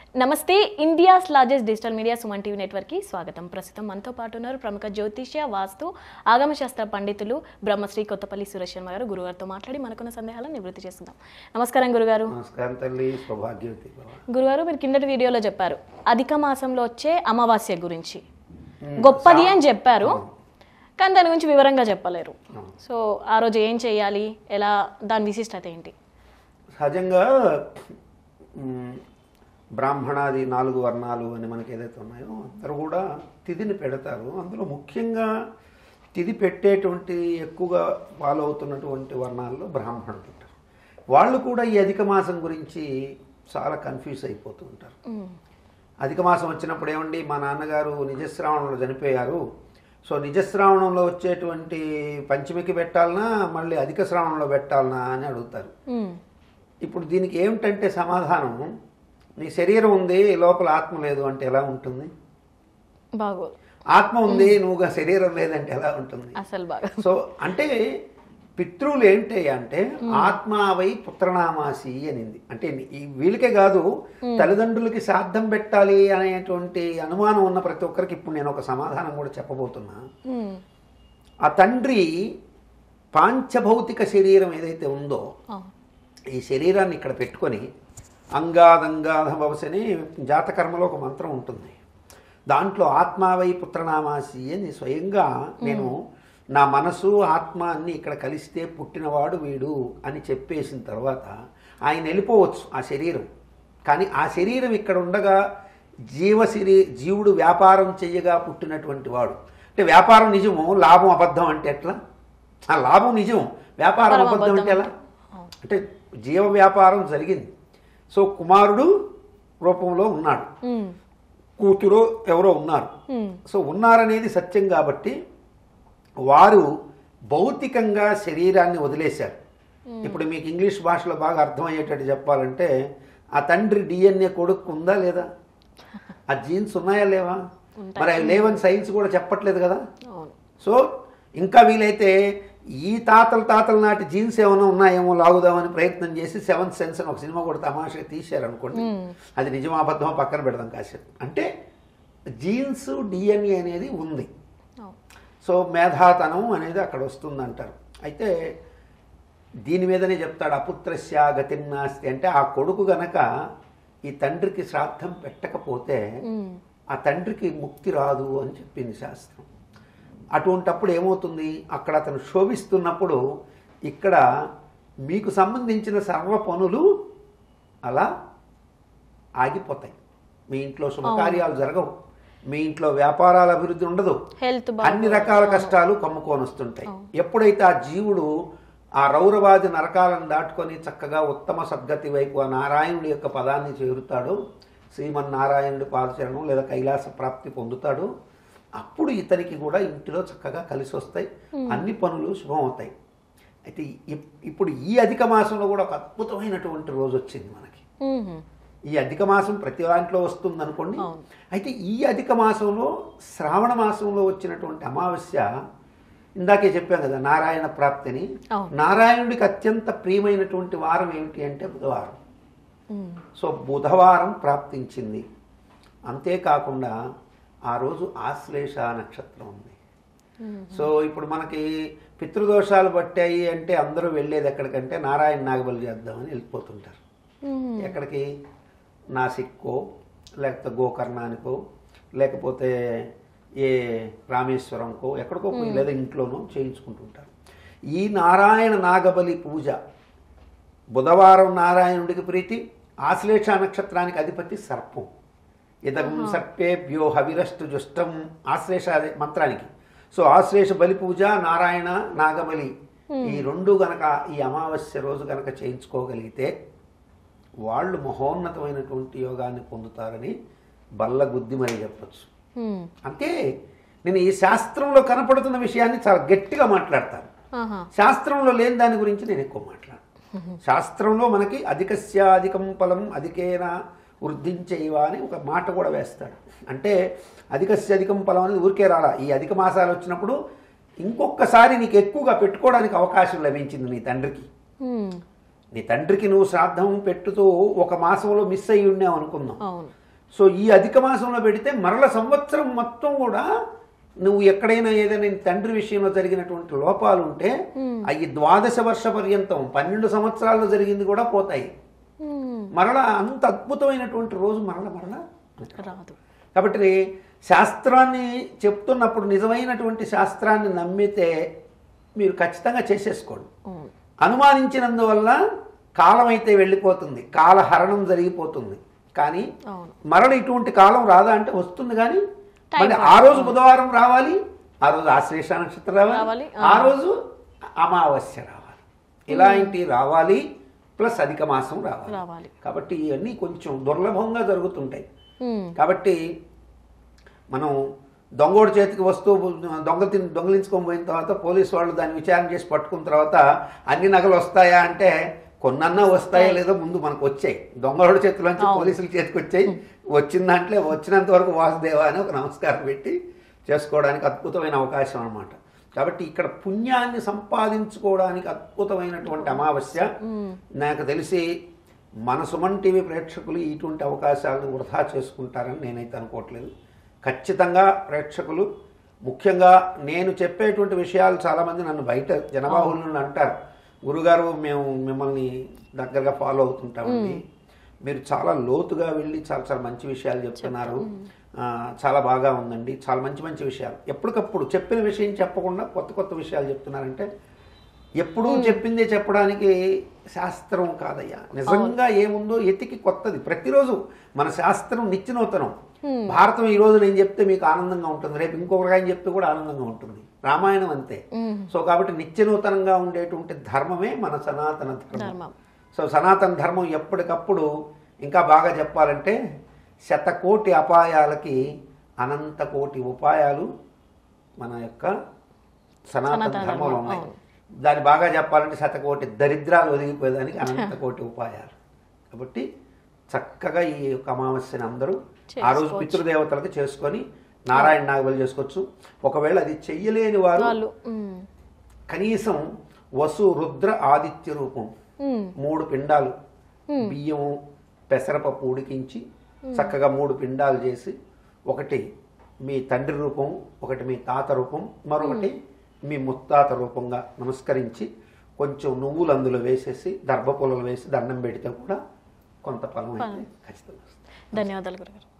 నమస్తే India's largest digital media Suman TV నెట్వర్క్కి స్వాగతం ప్రస్తుతం మనతో పాటు ఉన్నారు ప్రముఖ జ్యోతిష్య వాస్తు ఆగమశాస్త్ర పండితులు బ్రహ్మశ్రీ కొత్తపల్లి సురేష్ శర్మ గారు గురుగారితో మాట్లాడి మనకున్న సందేహాలను నివృత్తి చేస్తుందాం నమస్కారం గురుగారు నమస్కారం తల్లి సౌభాగ్యవతి భవ. గురుగారు మీరు కిందటి వీడియోలో చెప్పారు అధిక మాసంలో వచ్చే అమావాస్య గురించి గొప్పది అని చెప్పారు కానీ దాని గురించి వివరంగా చెప్పలేరు సో ఆ రోజు ఏం చేయాలి ఎలా దాని విశిష్టత ఏంటి సహజంగా మ్, బ్రాహ్మణాది నాలుగు వర్ణాలు అని మనకి ఏదైతే ఉన్నాయో అందరూ కూడా తిథిని పెడతారు అందులో ముఖ్యంగా తిథి పెట్టేటువంటి ఎక్కువగా ఫాలో అవుతున్నటువంటి వర్ణాల్లో బ్రాహ్మణులు ఉంటారు వాళ్ళు కూడా ఈ అధిక మాసం గురించి చాలా కన్ఫ్యూజ్ అయిపోతూ ఉంటారు అధిక మాసం వచ్చినప్పుడు ఏమండి మా నాన్నగారు నిజశ్రావణంలో చనిపోయారు సో నిజశ్రావణంలో వచ్చేటువంటి పంచమికి పెట్టాలనా మళ్ళీ అధిక శ్రావణంలో పెట్టాలనా అని అడుగుతారు మ్మ్. ఇప్పుడు దీనికి ఏమిటంటే సమాధానం నీ శరీరం ఉంది లోపల ఆత్మ లేదు అంటే ఎలా ఉంటుంది బాగోదు ఆత్మ ఉంది నువ్వు శరీరం లేదంటే ఎలా ఉంటుంది అసలు బాగా సో అంటే పితృలు ఏంటి అంటే ఆత్మావై పుత్రనామాసి అనింది అంటే ఈ వీళ్ళకే కాదు తల్లిదండ్రులకి శ్రాద్ధం పెట్టాలి అనేటువంటి అనుమానం ఉన్న ప్రతి ఒక్కరికి ఇప్పుడు నేను ఒక సమాధానం కూడా చెప్పబోతున్నా మ్మ్. ఆ తండ్రి పాంచభౌతిక శరీరం ఏదైతే ఉందో ఆ. ఈ శరీరాన్ని ఇక్కడ పెట్టుకొని అంగాదంగాధ భవసని జాతకర్మలో ఒక మంత్రం ఉంటుంది దాంట్లో ఆత్మావై పుత్రనామాసి అని స్వయంగా నేను నా మనసు ఆత్మ అన్ని ఇక్కడ కలిస్తే పుట్టినవాడు వీడు అని చెప్పేసిన తర్వాత ఆయన వెళ్ళిపోవచ్చు ఆ శరీరం కానీ ఆ శరీరం ఇక్కడ ఉండగా జీవ శరీ జీవుడు వ్యాపారం చెయ్యగా పుట్టినటువంటి వాడు అంటే వ్యాపారం నిజము లాభం అబద్ధం అంటే ఎట్లా ఆ లాభం నిజం వ్యాపారం అబద్ధం అంటే ఎలా అంటే జీవ వ్యాపారం జరిగింది సో కుమారుడు రూపంలో ఉన్నాడు మ్మ్. కూతురు ఎవరో ఉన్నారు మ్మ్. సో ఉన్నారనేది సత్యం కాబట్టి వారు భౌతికంగా శరీరాన్ని వదిలేశారు ఇప్పుడు మీకు ఇంగ్లీష్ భాషలో బాగా అర్థమయ్యేటట్టు చెప్పాలంటే ఆ తండ్రి డిఎన్ఏ కొడుకు ఉందా లేదా ఆ జీన్స్ ఉన్నాయా లేవా మరి అవి లేవని సైన్స్ కూడా చెప్పట్లేదు కదా అవును సో ఇంకా వీలైతే ఈ తాతల తాతల నాటి జీన్స్ ఏమైనా ఉన్నాయేమో లాగుదామని ప్రయత్నం చేసి సెవెంత్ సెన్స్ అని ఒక సినిమా కూడా తమాషగా తీశారనుకోండి అది నిజమా అబద్ధమా పక్కన పెడదాం కాసేపు అంటే జీన్స్ డిఎన్ఏ అనేది ఉంది అవును సో మేధాతనం అనేది అక్కడ వస్తుందంటారు అయితే దీని మీదనే చెప్తాడు అపుత్రస్య గతిర్నాస్తి అంటే ఆ కొడుకు గనక ఈ తండ్రికి శ్రాద్ధం పెట్టకపోతే మ్మ్. ఆ తండ్రికి ముక్తి రాదు అని చెప్పింది శాస్త్రం అటువంటప్పుడు ఏమవుతుంది అక్కడ అతను శోభిస్తున్నప్పుడు ఇక్కడ మీకు సంబంధించిన సర్వ పనులు అలా ఆగిపోతాయి మీ ఇంట్లో శుభకార్యాలు జరగవు మీ ఇంట్లో వ్యాపారాల అభివృద్ధి ఉండదు హెల్త్ అన్ని రకాల కష్టాలు కమ్ముకొని వస్తుంటాయి ఎప్పుడైతే ఆ జీవుడు ఆ రౌరవాది నరకాలను దాటుకొని చక్కగా ఉత్తమ సద్గతి వైపు ఆ నారాయణుడి యొక్క పదాన్ని చేరుతాడో శ్రీమన్నారాయణుడి పాదచరణం లేదా కైలాస ప్రాప్తి పొందుతాడు అప్పుడు ఇతనికి కూడా ఇంటిలో చక్కగా కలిసి వస్తాయి అన్ని పనులు శుభమవుతాయి అయితే ఇప్- ఇప్పుడు ఈ అధిక మాసంలో కూడా ఒక అద్భుతమైనటువంటి రోజు వచ్చింది మనకి మ్మ్. ఈ అధిక మాసం ప్రతి దాంట్లో వస్తుంది అనుకోండి అవును. అయితే ఈ అధిక మాసంలో శ్రావణ మాసంలో వచ్చినటువంటి అమావాస్య ఇందాకే చెప్పాం కదా నారాయణ ప్రాప్తిని అవును. నారాయణుడికి అత్యంత ప్రియమైనటువంటి వారం ఏమిటి అంటే బుధవారం మ్మ్. సో బుధవారం ప్రాప్తించింది అంతేకాకుండా ఆ రోజు ఆశ్లేష నక్షత్రం ఉంది సో ఇప్పుడు మనకి పితృదోషాలు పట్టాయి అంటే అందరూ వెళ్ళేది ఎక్కడికంటే నారాయణ నాగబలి చేద్దామని వెళ్ళిపోతుంటారు మ్మ్. ఎక్కడికి నాసిక్కో లేకపోతే గోకర్ణానికో లేకపోతే ఏ రామేశ్వరంకో ఎక్కడికో పోయి లేదా ఇంట్లోనో చేయించుకుంటుంటారు ఈ నారాయణ నాగబలి పూజ బుధవారం నారాయణుడికి ప్రీతి ఆశ్లేష నక్షత్రానికి అధిపతి సర్పం ఇదం సర్పేభ్యో హవిరస్తు జుష్టం ఆశ్లేష అదే మంత్రానికి సో ఆశ్లేష బలి పూజ నారాయణ నాగబలి ఈ రెండు గనక ఈ అమావాస్య రోజు గనక చేయించుకోగలిగితే వాళ్ళు మహోన్నతమైనటువంటి యోగాన్ని పొందుతారని బల్ల గుద్ది మరీ చెప్పచ్చు మ్మ్. అంటే నేను ఈ శాస్త్రంలో కనపడుతున్న విషయాన్ని చాలా గట్టిగా మాట్లాడతాను ఆహా. శాస్త్రంలో లేని దాని గురించి నేను ఎక్కువ మాట్లాడు శాస్త్రంలో మనకి అధికస్య అధికం ఫలం అధికేన వృద్ధించేవ అని ఒక మాట కూడా వేస్తాడు అంటే అధికస్య అధికం ఫలం అనేది ఊరికే రాలా ఈ అధిక మాసాలు వచ్చినప్పుడు ఇంకొకసారి నీకు ఎక్కువగా పెట్టుకోవడానికి అవకాశం లభించింది నీ తండ్రికి మ్మ్. నీ తండ్రికి నువ్వు శ్రాద్ధం పెట్టుతూ ఒక మాసంలో మిస్ అయ్యి ఉన్నావు అనుకుందాం అవును సో ఈ అధిక మాసంలో పెడితే మరల సంవత్సరం మొత్తం కూడా నువ్వు ఎక్కడైనా ఏదైనా నీ తండ్రి విషయంలో జరిగినటువంటి లోపాలు ఉంటే అవి ద్వాదశ వర్ష పర్యంతం పన్నెండు సంవత్సరాల్లో జరిగింది కూడా పోతాయి ఉమ్, మరలా అంత అద్భుతమైనటువంటి రోజు మరల మరలా రాదు కాబట్టి శాస్త్రాన్ని చెప్తున్నప్పుడు నిజమైనటువంటి శాస్త్రాన్ని నమ్మితే మీరు ఖచ్చితంగా చేసేసుకోండి అవును అనుమానించినందువల్ల కాలం అయితే వెళ్ళిపోతుంది కాలహరణం జరిగిపోతుంది కానీ అవును మరల ఇటువంటి కాలం రాదా అంటే వస్తుంది కానీ Time మళ్ళీ ఆ రోజు బుధవారం రావాలి ఆ రోజు ఆశ్లేష నక్షత్రం రావాలి, రావాలి ఆ. ఆ రోజు అమావాస్య రావాలి ఇలాంటి రావాలి ప్లస్ అధిక మాసం రావాలి రావాలి కాబట్టి ఇవన్నీ కొంచెం దుర్లభంగా జరుగుతుంటాయి ఉమ్, కాబట్టి మనం దొంగోడి చేతికి వస్తువు దొంగ తిని దొంగలించుకొని పోయిన తర్వాత పోలీసు వాళ్ళు దాన్ని విచారణ చేసి పట్టుకున్న తర్వాత అన్ని నగలు వస్తాయా అంటే కొన్నన్నా వస్తాయా లేదో ముందు మనకు వచ్చాయి దొంగోడి చేతిలోంచి పోలీసుల చేతికి వచ్చాయి వచ్చిన దాంట్లో వచ్చినంత వరకు వాసుదేవ అని ఒక నమస్కారం పెట్టి చేసుకోవడానికి అద్భుతమైన అవకాశం అన్నమాట కాబట్టి ఇక్కడ పుణ్యాన్ని సంపాదించుకోవడానికి అద్భుతమైనటువంటి అమావాస్య నాకు తెలిసి మన సుమన్ టీవీ ప్రేక్షకులు ఇటువంటి అవకాశాలను వృధా చేసుకుంటారని నేనైతే అనుకోవట్లేదు ఖచ్చితంగా ప్రేక్షకులు ముఖ్యంగా నేను చెప్పేటువంటి విషయాలు చాలామంది నన్ను బయట జనబాహుల నుండి అంటారు గురుగారు మేము మిమ్మల్ని దగ్గరగా ఫాలో అవుతుంటామండి మీరు చాలా లోతుగా వెళ్ళి చాలా చాలా మంచి విషయాలు చెప్తున్నారు ఆ, చాలా బాగా ఉందండి చాలా మంచి మంచి విషయాలు ఎప్పటికప్పుడు చెప్పిన విషయం చెప్పకుండా కొత్త కొత్త విషయాలు చెప్తున్నారంటే ఎప్పుడూ చెప్పిందే చెప్పడానికి శాస్త్రం కాదయ్యా నిజంగా ఏముందో ఎతికి కొత్తది ప్రతిరోజు మన శాస్త్రం నిత్యనూతనం భారతం ఈ రోజు నేను చెప్తే మీకు ఆనందంగా ఉంటుంది రేపు ఇంకొకరికి ఆయన చెప్తే కూడా ఆనందంగా ఉంటుంది రామాయణం అంతే ఉమ్, సో కాబట్టి నిత్యనూతనంగా ఉండేటువంటి ధర్మమే మన సనాతన ధర్మం ధర్మం సో సనాతన ధర్మం ఎప్పటికప్పుడు ఇంకా బాగా చెప్పాలంటే శతకోటి అపాయాలకి అనంత కోటి ఉపాయాలు మన యొక్క సనాతన సనాతన ధర్మంలో ధర్మం, ఉన్నాయి అవును. దాన్ని బాగా చెప్పాలంటే శతకోటి దరిద్రాలు ఒదిగిపోయేదానికి అనంత కోటి ఉపాయాలు కాబట్టి చక్కగా ఈ యొక్క అమావాస్యని అందరూ ఆ రోజు చేసుకోవచ్చు. పితృదేవతలకు చేసుకొని నారాయణ నాగబలి చేసుకోవచ్చు ఒకవేళ అది చెయ్యలేని వారు వాళ్ళు ఉమ్, కనీసం వసు రుద్ర ఆదిత్య రూపం ఉమ్, మూడు పిండాలు బియ్యం పెసరపప్పు ఉడికించి చక్కగా మూడు పిండాలు చేసి ఒకటి మీ తండ్రి రూపం ఒకటి మీ తాత రూపం మరొకటి మీ ముత్తాత రూపంగా నమస్కరించి కొంచెం నువ్వులు అందులో వేసేసి దర్భపుల్లలు వేసి దండం పెడితే కూడా కొంత ఫలం అయితే ఖచ్చితంగా వస్తుంది ధన్యవాదాలు గురుగారు